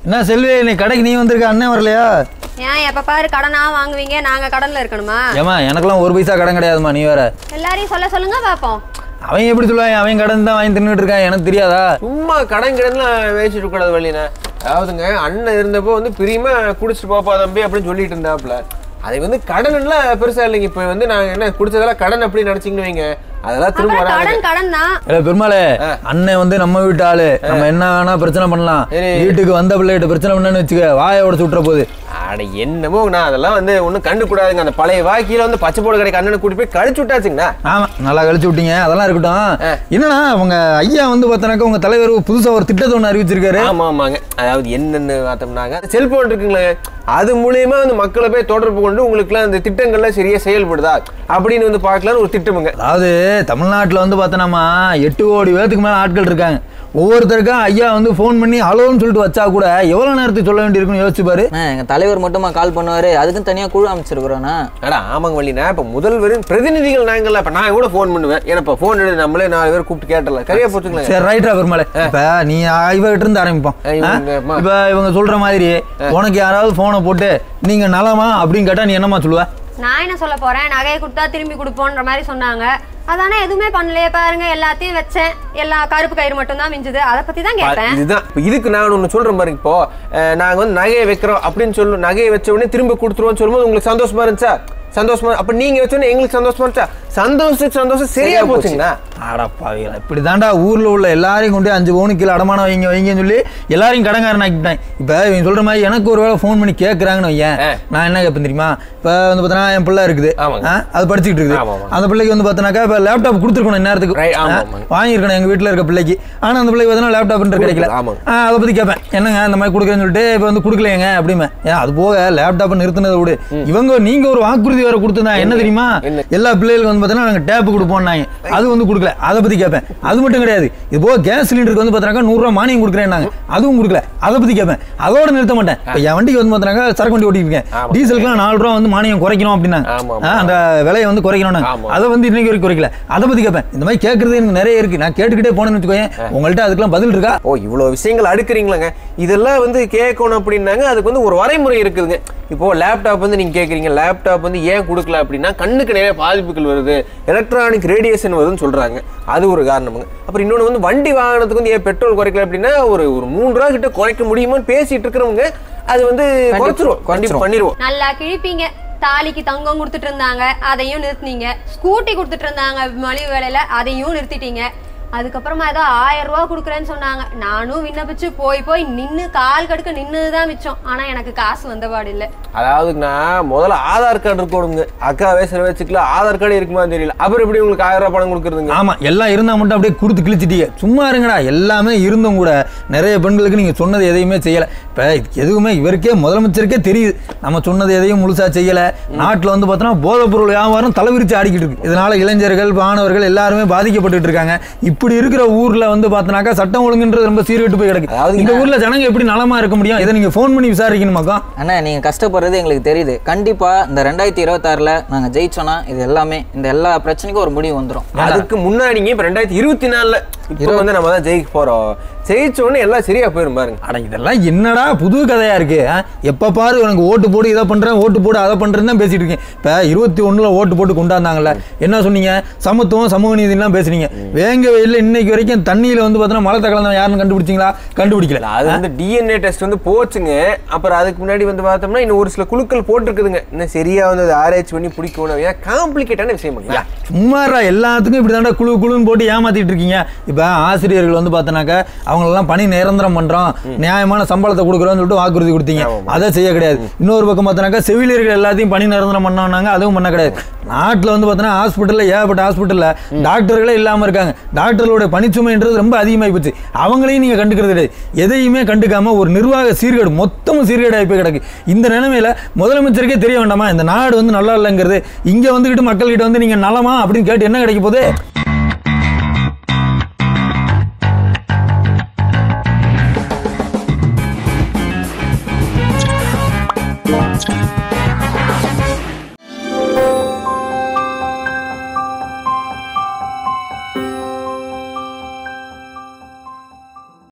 என்ன செல்வி நீ கடைக்கு நீ வந்திருக்க அண்ணன் வரலையா ஏன் எப்ப பாரு கடனா வாங்குவீங்க நாங்க கடன்ல இருக்கணுமா ஏமா எனக்கெல்லாம் ஒரு பைசா கடன் கிடையாதுமா நீ வேற எல்லாரையும் சொல்ல சொல்லுங்க பாப்போம் அவன் எப்படி சொல்லுவான் அவன் கடன் தான் வாங்கி தின்னுட்டு இருக்கான் எனக்கு தெரியாதா சும்மா கடன் கிடந்துலாம் வேச்சிட்டு இருக்கக்கூடாது வழிண்ணே அதாவதுங்க அண்ணன் இருந்தப்போ வந்து பிரியமா குடிச்சிட்டு போப்பா தம்பி அப்படின்னு சொல்லிட்டு இருந்தாப்புல அது வந்து கடன்லாம் பெருசா இல்லைங்க இப்போ வந்து நாங்க என்ன குடிச்சதெல்லாம் கடன் அப்படி நினைச்சிங்கன்னு வைங்க அதெல்லாம் திரும்ப அப்புறம் வராது கடன் கடன் தான் இல்ல பெருமாளே அண்ணன் வந்து நம்ம வீட்டு ஆளு நம்ம என்ன வேணா பிரச்சனை பண்ணலாம் சரி. வீட்டுக்கு வந்த பிள்ளைகிட்ட பிரச்சனை பண்ணு வச்சுக்க வாயை உடச்சு விட்டுற போகுது அட என்னமோ நான் அதெல்லாம் வந்து ஒன்றும் கண்டு கூடாதுங்க அந்த பழைய வாக்கியில வந்து பச்சை போட கடைக்கு அண்ணனை கூட்டி போய் கழிச்சு விட்டாச்சுங்கண்ணா ஆமா நல்லா கழிச்சு விட்டீங்க அதெல்லாம் இருக்கட்டும் என்னன்னா உங்க ஐயா வந்து பார்த்தனாக்கா உங்க தலைவர் புதுசா ஒரு திட்டத்தை ஒன்று அறிவிச்சிருக்காரு ஆமா ஆமாங்க அதாவது என்னன்னு பார்த்தோம்னாங்க செல்போன் இருக்குங்களே அது மூலியமா வந்து மக்களை போய் தொடர்பு கொண்டு உங்களுக்குலாம் அந்த திட்டங்கள்லாம் சரியா செயல்படுதா அப்படின்னு வந்து பார்க்கலான்னு ஒரு திட்டமுங்க அதாவது தமிழ்நாட்டில் வந்து பார்த்தோன்னா எட்டு கோடி பேத்துக்கு மேலே ஆட்கள் இருக்காங்க ஒவ்வொருத்தருக்கும் ஐயா வந்து ஃபோன் பண்ணி ஹலோன்னு சொல்லிட்டு வச்சா கூட எவ்வளோ நேரத்துக்கு சொல்ல வேண்டியிருக்குன்னு யோசிச்சு பாரு அண்ணா, எங்க தலைவர் மட்டுமா கால் பண்ணுவாரு அதுக்கும் தனியா குழு அமைச்சிருக்கிறோண்ணா அடா ஆமாங்க வள்ளினா இப்போ முதல்வரின் பிரதிநிதிகள் நாங்கள்ல இப்போ நான் கூட ஃபோன் பண்ணுவேன் ஏன்னா இப்போ ஃபோன் எடுத்து நம்மளே நாலு பேர் கூப்பிட்டு கேட்டலாம் சரியா போச்சுங்களேன் சரி ரைட்டா பெருமாளே இப்போ நீ இவகிட்ட இருந்து ஆரம்பிப்போம் ஆ, இவங்க, அம்மா. இப்போ இவங்க சொல்ற மாதிரி உனக்கு யாராவது ஃபோனை போட்டு நீங்க நலமா அப்படின்னு கேட்டா நீ என்னம்மா சொல்லுவ நான் என்ன சொல்ல போறேன் நகையை கொடுத்தா திரும்பி கொடுப்போன்ற மாதிரி சொன்னாங்க அதானே எதுவுமே பண்ணலையே பாருங்க எல்லாத்தையும் வச்சேன் எல்லா கருப்பு கயிறு மட்டும் தான் மிஞ்சுது அதை பத்தி தான் கேட்டேன் இதுதான் இப்போ இதுக்கு நான் ஒன்று சொல்றேன் பாருங்க இப்போ அஹ், நாங்க வந்து நகையை வைக்கிறோம் அப்படின்னு சொல்லு நகையை வச்ச உடனே திரும்ப கொடுத்துருவோம்னு சொல்லும்போது உங்களுக்கு சந்தோஷமா இருந்துச்சா சந்தோஷமா அப்ப நீங்க வச்ச உடனே எங்களுக்கு சந்தோஷமா இருந்துச்சா சந்தோஷத்துக்கு சந்தோஷம் சரியா போச்சுங்கண்ணா அடப்பாவிகளா இப்படி தாண்டா ஊர்ல உள்ள எல்லாரையும் கொண்டு போய் அஞ்சு பவுனுக்கு கீழே அடமானம் வைங்க வைங்கன்னு சொல்லி எல்லாரையும் கடங்காரன் ஆக்கிட்டான் இப்போ இவங்க சொல்ற மாதிரி எனக்கு ஒரு வேளை ஃபோன் பண்ணி கேட்குறாங்கன்னு வையன் ஆ. நான் என்ன கேட்பேன் தெரியுமா இப்போ வந்து பார்த்தோன்னா என் பிள்ளை இருக்குது ஆமாங்க. ஆ, அது படிச்சுக்கிட்டு இருக்குது ஆமா, ஆமா. அந்த பிள்ளைக்கு வந்து பார்த்தோன்னாக்கா இப்போ லேப்டாப் கொடுத்துருக்கணும் இந்நேரத்துக்கு Right, ஆமா, ஆ, ஆமாங்க. வாங்கியிருக்கணும் எங்கள் வீட்டில் இருக்க பிள்ளைக்கு ஆனால் அந்த பிள்ளைக்கு பார்த்தோன்னா லேப்டாப்ன்ற கிடைக்கல ஆமாங்க. ஆ, அதை பற்றி கேட்பேன் என்னங்க இந்த மாதிரி கொடுக்குறேன்னு சொல்லிட்டு இப்போ வந்து கொடுக்கலையேங்க அப்படிமே ஏன் அது போக லேப்டாப்பை நிறுத்தினதை விடு இவங்க நீங்க ஒரு வாக்குறுதி வேற கொடுத்துருந்தா என்ன தெரியுமா என்ன? எல்லா பிள்ளைகளுக்கு வந்து பார்த்தீங்கன்னா நாங்கள் டேப் கொடுப்போம்னாங்க அது வந்து கொடுக்கல அதை பற்றி கேட்பேன் அது மட்டும் கிடையாது இது போக கேஸ் சிலிண்டருக்கு வந்து பார்த்தீங்கன்னா நூறுரூவா மானியம் கொடுக்குறேன்னாங்க அதுவும் கொடுக்கல அதை பற்றி கேட்பேன் அதோட நிறுத்த மாட்டேன் இப்போ என் வண்டிக்கு வந்து பார்த்தீங்கன்னா சரக்கு வண்டி ஓட்டிட்டு இருக்கேன் ஆமா. டீசலுக்குலாம் நாலு ரூபா வந்து மானியம் குறைக்கணும் அப்படின்னாங்க ஆமா, ஆ, அந்த விலையை வந்து குறைக்கணும் ஆமா. அதை வந்து இன்னைக்கு வரைக்கும் குறைக்கல அதை பற்றி கேட்பேன் இந்த மாதிரி கேட்கறது எனக்கு நிறைய இருக்கு நான் கேட்டுக்கிட்டே போனேன்னு வச்சுக்கோயேன் உங்கள்கிட்ட அதுக்கெல்லாம் பதில் இருக்கா ஓ இவ்வளோ விஷயங்கள் அடுக்குறீங்களாங்க இதெல்லாம் வந்து கேட்கணும் அப்படின்னாங்க அதுக்கு வந்து ஒரு வரைமுறை இருக்குதுங்க இப்போ லேப்டாப் வந்து நீங்க கேட்குறீங்க லேப்டாப் வந்து ஏன் கொடுக்கல அப்படின்னா கண்ணுக்கு நிறைய பாதிப்புகள் வருது எலக்ட்ரானிக் ரேடியேஷன் வருதுன்னு சொல்றாங்க அது ஒரு காரணமுங்க அப்புறம் இன்னொன்று வந்து வண்டி வாகனத்துக்கு வந்து ஏன் பெட்ரோல் குறைக்கல அப்படின்னா ஒரு ஒரு மூணு ரூபா கிட்ட குறைக்க முடியுமான்னு பேசிட்டு இருக்கிறவங்க அது வந்து குறைச்சிரும் கண்டிப்பாக பண்ணிடுவோம் நல்லா கிழிப்பீங்க தாலிக்கு தங்கம் கொடுத்துட்டு இருந்தாங்க அதையும் நிறுத்தினீங்க ஸ்கூட்டி கொடுத்துட்டு இருந்தாங்க மலிவு வேலையில அதையும் நிறுத்திட்டீங்க அதுக்கப்புறமா ஏதோ ஆயிரம் ரூபா கொடுக்குறேன்னு சொன்னாங்க நானும் விண்ணப்பிச்சு போய் போய் நின்று கால் கடுக்க நின்று தான் மிச்சம் ஆனா எனக்கு காசு வந்தபாடு இல்லை அதாவதுன்னா முதல்ல ஆதார் கார்டு இருக்கணுங்க அக்காவே சில வச்சுக்கலாம் ஆதார் கார்டு இருக்குமா தெரியல அப்புறம் எப்படி உங்களுக்கு ஆயிரம் ரூபாய் பணம் கொடுக்குறதுங்க ஆமா எல்லாம் இருந்தா மட்டும் அப்படியே கொடுத்து கிழிச்சிட்டீங்க சும்மா இருங்கடா எல்லாமே இருந்தும் கூட நிறைய பெண்களுக்கு நீங்க சொன்னது எதையுமே செய்யல இப்ப இதுக்கு எதுவுமே இவருக்கே முதலமைச்சருக்கே தெரியுது நம்ம சொன்னது எதையும் முழுசா செய்யல நாட்டுல வந்து பார்த்தோன்னா போதைப் பொருள் வியாபாரம் தலைவிரிச்சு ஆடிக்கிட்டு இருக்கு இதனால இளைஞர்கள் மாணவர்கள் எல்லாருமே பாதிக்கப்பட்டுட்டு இருக்காங்க இப்படி இருக்கிற ஊர்ல வந்து பார்த்தோன்னாக்கா சட்டம் ஒழுங்குன்றது ரொம்ப சீர்கெட்டு போய் கிடக்கு அதாவது இந்த ஊர்ல ஜனங்க எப்படி நலமா இருக்க முடியும் இதை நீங்க ஃபோன் பண்ணி விசாரிக்கணுமாக்கா அண்ணா நீங்க கஷ்டப்படுறது எங்களுக்கு தெரியுது கண்டிப்பா இந்த ரெண்டாயிரத்தி இருபத்தாறுல நாங்க ஜெயிச்சோன்னா இது எல்லாமே இந்த எல்லா பிரச்சனைக்கும் ஒரு முடிவு வந்துரும் அதுக்கு முன்னாடிங்க இப்ப ரெண்டாயிரத்தி இருபத்தி நாலுல இப்போ வந்து நம்ம தான் ஜெயிக்க போறோம் ஜெயிச்ச உடனே எல்லாம் சரியா போயிரும் பாருங்க அட இதெல்லாம் என்னடா புது கதையா இருக்கு ஆ? எப்ப பாரு எனக்கு ஓட்டு போடு இதை பண்றேன் ஓட்டு போடு அதை பண்றேன்னு தான் பேசிட்டு இருக்கேன் இப்ப இருபத்தி ஒண்ணுல ஓட்டு போட்டு கொண்டாந்தாங்கல்ல என்ன சொன்னீங்க சமத்துவம் சமூக நீதிலாம் பேசுனீங்க வேங்க வெயில்ல இன்னைக்கு வரைக்கும் தண்ணியில வந்து பார்த்தீங்கன்னா மலத்தை கலந்தவன் யாருன்னு கண்டுபிடிச்சிங்களா கண்டுபிடிக்கல அது வந்து டிஎன்ஏ டெஸ்ட் வந்து போச்சுங்க அப்புறம் அதுக்கு முன்னாடி வந்து பார்த்தோம்னா இன்னும் ஒரு சில குழுக்கள் போட்டிருக்குதுங்க இன்னும் சரியா வந்து அதை ஆராய்ச்சி பண்ணி பிடிக்கணும் ஏன்னா காம்ப்ளிகேட்டான விஷயம் இல்ல சும்மாரா எல்லாத்துக்கும் இப்படி தாண்டா குழு குழுன்னு போட்டு ஏமாத்திட்டு இருக்கீங்க இப்ப ஆசிரியர்கள் வந்து பார்த்தோன்னாக்கா அவங்களெல்லாம் பணி நிரந்தரம் பண்றோம் நியாயமான சம்பளத்தை கொடுக்குறோம்னு சொல்லிட்டு வாக்குறுதி கொடுத்தீங்க அதை செய்ய கிடையாது இன்னொரு பக்கம் பார்த்தோன்னாக்கா செவிலியர்கள் எல்லாத்தையும் பணி நிரந்தரம் பண்ணோம்னாங்க அதுவும் பண்ண கிடையாது நாட்டில் வந்து பார்த்தோன்னா ஹாஸ்பிட்டலில் ஏகப்பட்ட ஹாஸ்பிட்டலில் டாக்டர்களே இல்லாமல் இருக்காங்க டாக்டர்களோட பணிச்சுமைன்றது ரொம்ப அதிகமாகி போச்சு அவங்களையும் நீங்கள் கண்டுக்கிறது கிடையாது எதையுமே கண்டுக்காம ஒரு நிர்வாக சீர்கேடு மொத்தமும் சீர்கேடு ஆகி போய் கிடக்கு இந்த நிலைமையில முதலமைச்சருக்கே தெரிய வேண்டாமா இந்த நாடு வந்து நல்லா இல்லைங்கிறது இங்கே வந்துக்கிட்டு மக்கள்கிட்ட வந்து நீங்கள் நலமா அப்படின்னு கேட்டு என்ன கிடைக்க போகுது